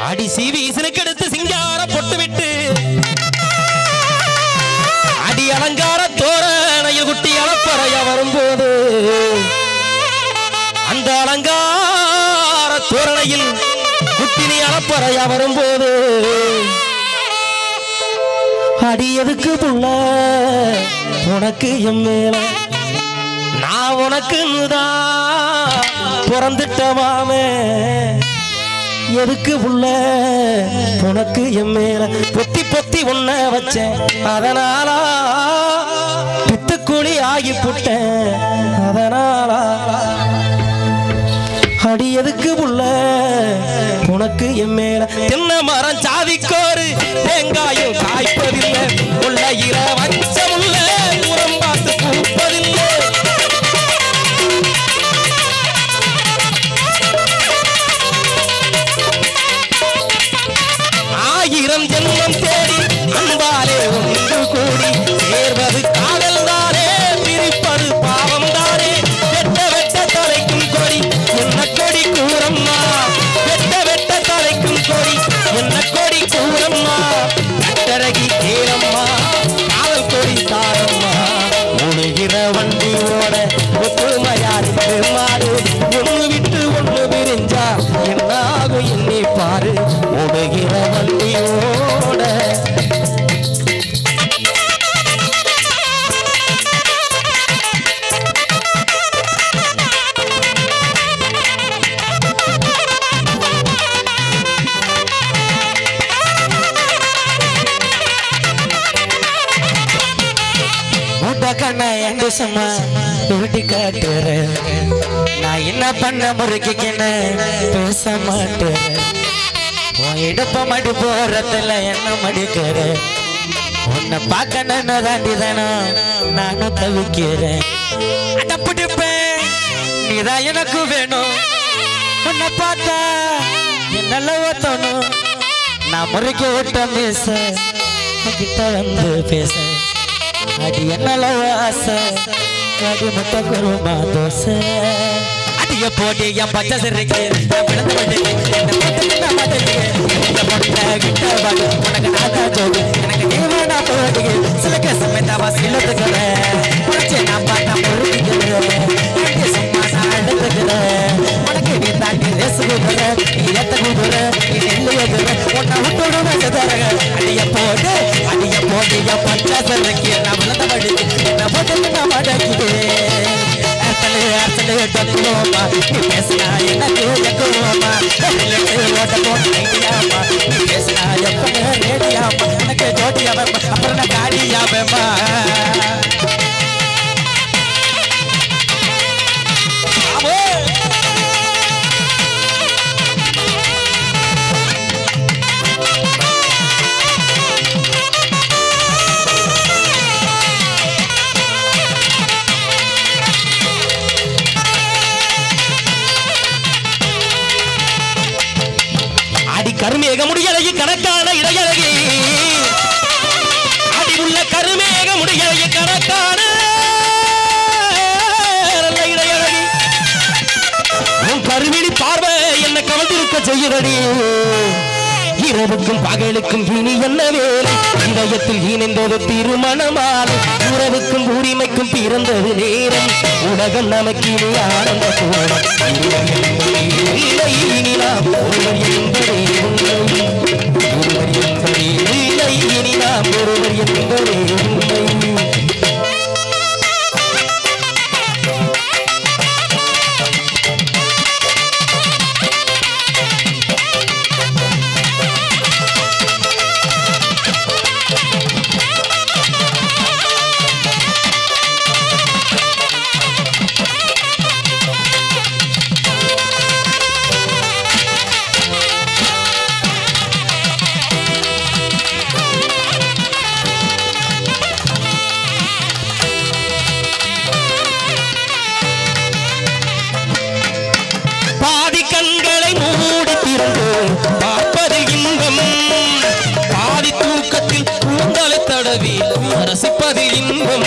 அடி சீவி சினுக்கெடுத்து சிங்கார பொட்டு விட்டு அடி அலங்கார தோரணையில் குட்டி அளப்பறைய வரும்போது அந்த அலங்கார தோரணையில் குட்டி நீ அளப்பறைய வரும்போது அடி எதுக்கு புள்ள உனக்கு என் மேல நான் உனக்குன்னுதான் பிறந்துட்டவாமே எதுக்கு புள்ள உனக்கு என் மேல பொத்தி பொத்தி உன்ன வச்சேன் அதனாலா பித்துக்குழி ஆகி புட்டேன் அதனாலா அடி எதுக்கு புள்ள உனக்கு என் மேல தென்னை மரம் சாதிக்கோரு தேங்காயும் காய்ப்பதில்லை உள்ள இர வச்சமுள்ள உரம் பார்த்து பூப்பதில்லை ஆயிரம் ஜென்மம் தேடி அன்பாலே ஒன்று கூடி சேர்வது காதல் தானே பிரிப்பது பாவம் தானே வெட்ட வெட்ட தலைக்கும் கொடி என்ன கொடி கூறம்மா வெட்ட வெட்ட தலைக்கும் கொடி என்ன கொடி கூறம்மா கட்டழகி கேளம்மா காதல் கொடி தாரம்மா முழுகிற வண்டி ஓட ஒத்துமையாருக்கு மாறு ஒண்ணு விட்டு ஒண்ணு பிரிஞ்சா என்னாகும் எண்ணி பாரு ஓடுகிற வண்டி ஓட மூட்ட கண்ண எண்டு சும்மா உருட்டி காட்டுறேன் நான் என்ன பண்ண முறுக்கிக்கின்னு பேச மாட்டேன் உன் இடுப்ப மடி போறதுல என்ன மடிக்கிற உன்னை பார்க்கணும்னு தாண்டி தானோ நானும் தவிக்கிறேன் அட பிடிப்பேன் நீதான் எனக்கு வேணும் உன்னை பார்த்தா என்னெல்லாம் ஓத்தணும் நான் முறுக்கி விட்ட பேச கிட்ட வந்து பேச அடி என்னல ஆசை அடி முட்டை குருமா தோசை அடிய போட்டி என் பச்சை சிறுக்கு என் விழுந்து விடுக்கு என்ன போட்டு நான் மாட்டேங்க இந்த பொண்ணை கிட்ட வாங்க உனக்கு நான் தான் ஜோடி எனக்கு நீ வேணா போடுங்க சிலக்க சமயத்தாவா சிலத்துக்கிறேன் உனச்சு நான் பார்த்தா முறுக்கிக்கிறேன் எனக்கு சும்மா நான் எடுத்துக்கிறேன் உனக்கு நீ தாண்டி ரேசு குதிரை நீ ஏத்த குதிரை நீ நெல்லு எதிர உன்னை விட்டுடுவேன் சிதறக அடிய போடு அடிய போடு என் பச்சை சிறுக்கு நான் விழுந்த வடிக்கு என்ன போட்டு நான் மடக்கிறேன் அர்த்தலே அர்த்தலே டொலியோமா நீ பேசினா எனக்கு எக்குவோமா ஓட்ட போட்டு ஐடியாமா நீ பேசினா எப்ப ரேடியாமா எனக்கு ஜோடியாவே அப்புறம் நான் காடியாவேமா அடி கருமேக முடியழகி கணக்கான இடையழகி அடி உள்ள கருமேக முடியழகி கணக்கான நல்ல இடையழகி உன் கருவிழி பார்வை என்ன கவர்ந்திருக்க செய்யுதடி இரவுக்கும் பகலுக்கும் இனி என்ன வேலை இதயத்தில் இணைந்தது திருமணமாலை உறவுக்கும் உரிமைக்கும் பிறந்தது நேரம் உலகம் நமக்கு இனி ஆனந்த கோலம் இருவர் என்பதே இல்லை இனி நாம் ஒருவர் என்பதே உண்மை ஒருவர் என்பதே இல்லை இனி நாம் ஒருவர் என்பதே உண்மை பாதி கண்களை மூடி திறந்து பார்ப்பது இன்பம் பாதி தூக்கத்தில் கூந்தலை தடவி ரசிப்பது இன்பம்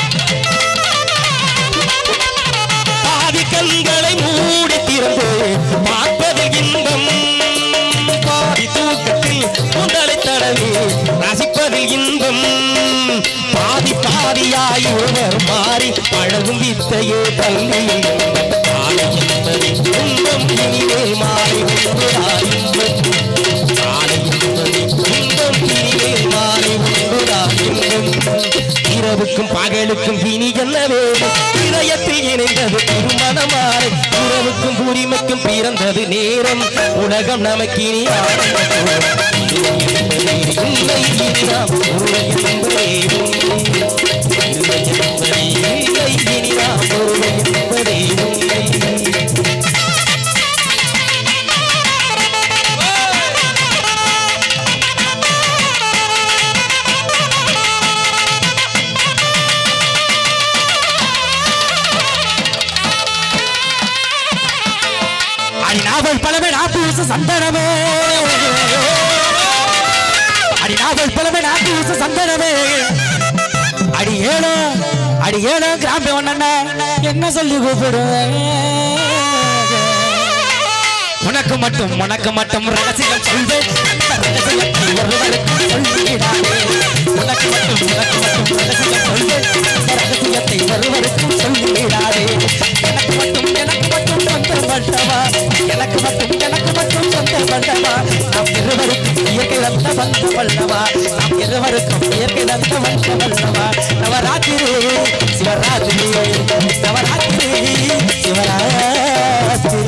பாதி கண்களை மூடி திறந்து இருவர் மாறி பழகும் வித்தையே தள்ளி காலை என்பது துன்பம் இனிமேல் மாறி ஒன்றுதான் இன்பம் காலை என்பது துன்பம் இனிமேல் மாறி ஒன்றுதான் இன்பம் இரவுக்கும் பகலுக்கும் இனி என்ன வேணும் இதயத்தில் இணைந்தது திருமணமாறு உறவுக்கும் உரிமைக்கும் பிறந்தது நேரம் உலகம் நமக்கு இனி ஆனந்த கோலம். இருமை என்பதே இல்லை இனி நாம் ஒருமை என்பதே உண்மை. இருமை என்பதே இல்லை இனி நாம் ஒருமை என்பதே உண்மை அடி நாவல் பழமே நாட்டு சந்தனமே அடி நாவல் பழமே நாட்டு சந்தனமே அடி ஏழோ அடி ஏழோ கிராம ஒண்ணா என்ன சொல்லி கூப்பிடுவேன் உனக்கு மட்டும் உனக்கு மட்டும் ரகசியம் சொல்வேன் அந்த ரகசியத்தை ஒருவருக்கு சொல்லிடாதே உனக்கு மட்டும் உனக்கு மட்டும் ரகசியம் சொல்வேன் அந்த ரகசியத்தை ஒருவருக்கும் சொல்லிடாதே எனக்கு மட்டும் எனக்கு மட்டும் சொந்தம் பண்ணவா எனக்கு மட்டும் எனக்கு மட்டும் சொந்தம் பண்ணவா நாம் இருவருக்கும் இயற்கை தந்த வந்த வல்லவா நாம் இருவருக்கும் இயற்கை தந்த வந்த வல்லவா நவராத்திரி சிவராத்திரி நவராத்திரி சிவராத்திரி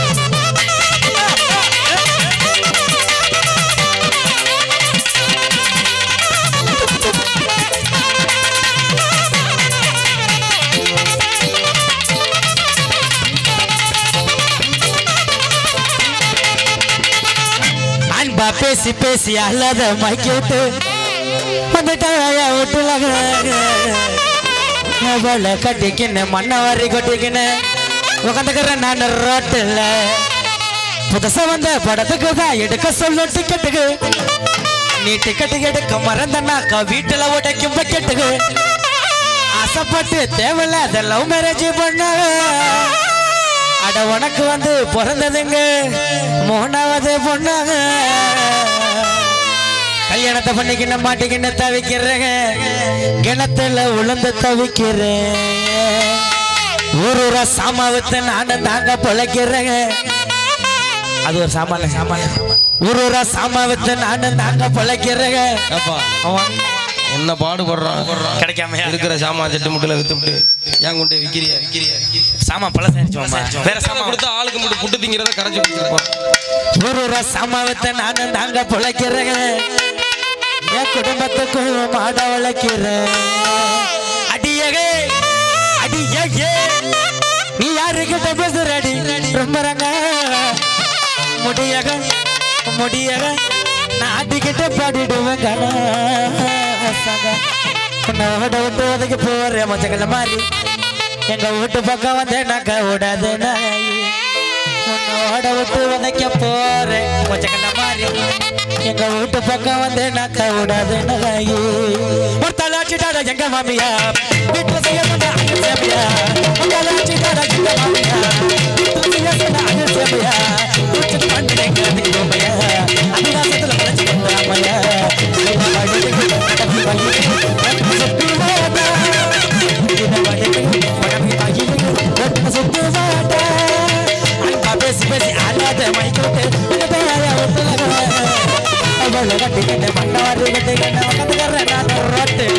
அன்பா பேசி பேசி அல்லாத மைக்கி விட்டு வந்துட்டாய விட்டுலாக அவளை கட்டிக்கின்னு மண்ணை வாரி கொட்டிக்கின்னு உட்காந்துக்கிறேன் நான் ரோட்டில் புதுசா வந்த படத்துக்கு தான் எடுக்க சொல்லும் டிக்கெட்டுக்கு நீ டிக்கெட்டு எடுக்க மறந்தனாக்கா வீட்டுல உடைக்கும் பக்கெட்டுக்கு ஆசைப்பட்டு தேவையில்லாத லவ் மேரேஜ் பண்ணாங்க அட உனக்கு வந்து பிறந்ததுங்க மூணாவது பொண்ணாக கல்யாணத்தை பண்ணிக்கின மாட்டிக்கின்னு தவிக்கிறேங்க கிணத்துல உளுந்து தவிக்கிறேன் ஊர் ஊரா சாமாவத்தை நானும் தாங்க பிழைக்கிறேங்க அது ஒரு சாமான சாமான ஊர் ஊரா சாமாவத்தை நானும் தாங்க பிழைக்கிறேங்க ஏப்பா என்ன பாடுபடுறான் கிடைக்காம இருக்கிற சாமான் செட்டு முட்டில் வித்துவிட்டு ஏன் கொண்டு விக்கிறிய விக்கிறிய சாமான் பழசாயிருச்சோம்மா வேற சாமான் கொடுத்தா ஆளுக்கு மட்டும் புட்டு திங்கிறத கரைச்சு கொடுத்துருப்போம் ஒரு ஒரு சமாவத்தை நானும் நாங்க பிழைக்கிறேங்க என் குடும்பத்துக்கும் மாட வளர்க்கிறேன் அடியகே அடியகே நீ யாருக்கிட்ட பேசுறடி ரொம்ப ரங்க முடியக முடியக நான் அடிக்கிட்ட பாடிடுவேன் கணாசங்க உன்னை விட விட்டு உதக்கி போறேன் மச்சக்கல்ல மாதிரி எங்க வீட்டு பக்கம் வந்தேனாக்கா விடாது நாய் உன்னோட விட்டு உதைக்க போறேன் கொஞ்சம் கண்ண மாதிரி எங்க வீட்டு பக்கம் வந்து நான் விடாது நகாயி ஒரு தலாச்சிட்டாட எங்க மாமியா வீட்டுல செய்ய சொன்ன அண்ணன் சேமியா ஒரு தலாச்சிட்டாட எங்க மாமியா வீட்டுல செய்ய சொன்ன அண்ணன் சேமியா வீட்டுக்கு பண்ணுறேங்க நீங்கமையா அதிகாசத்துல மறைச்சு கொண்டாமையா அன்பா பேசி பேசி அல்லாத மைக்கோட்டு அவளை கட்டிக்கிட்டு மண்ணவாரி கட்டிக்கிட்டு உட்காந்துக்கிறேன் நான் ரோட்டில்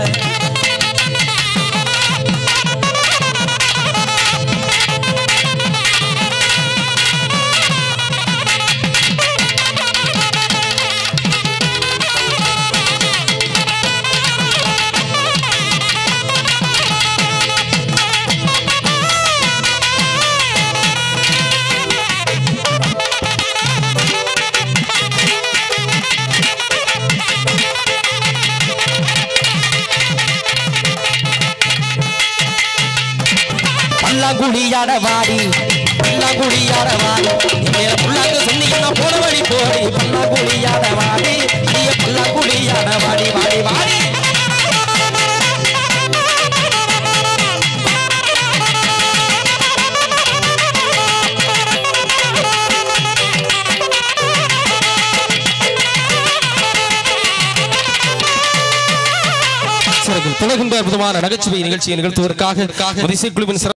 பல்லாங்குழியாட வாடி பல்லாங்குழியாட வாடி மேல புல்லாங்க சொன்னீங்கன்னா போன வழி போடி பல்லாங்குழியாட வாடி அடிய பல்லாங்குழியாட வாடி வாடி வாடி கலைச்சரங்கில் தொடர்கின்ற அற்புதமான நகைச்சுவை நிகழ்ச்சியை நிகழ்த்துவதற்காக மதிசை குழுவின் சிறப்பு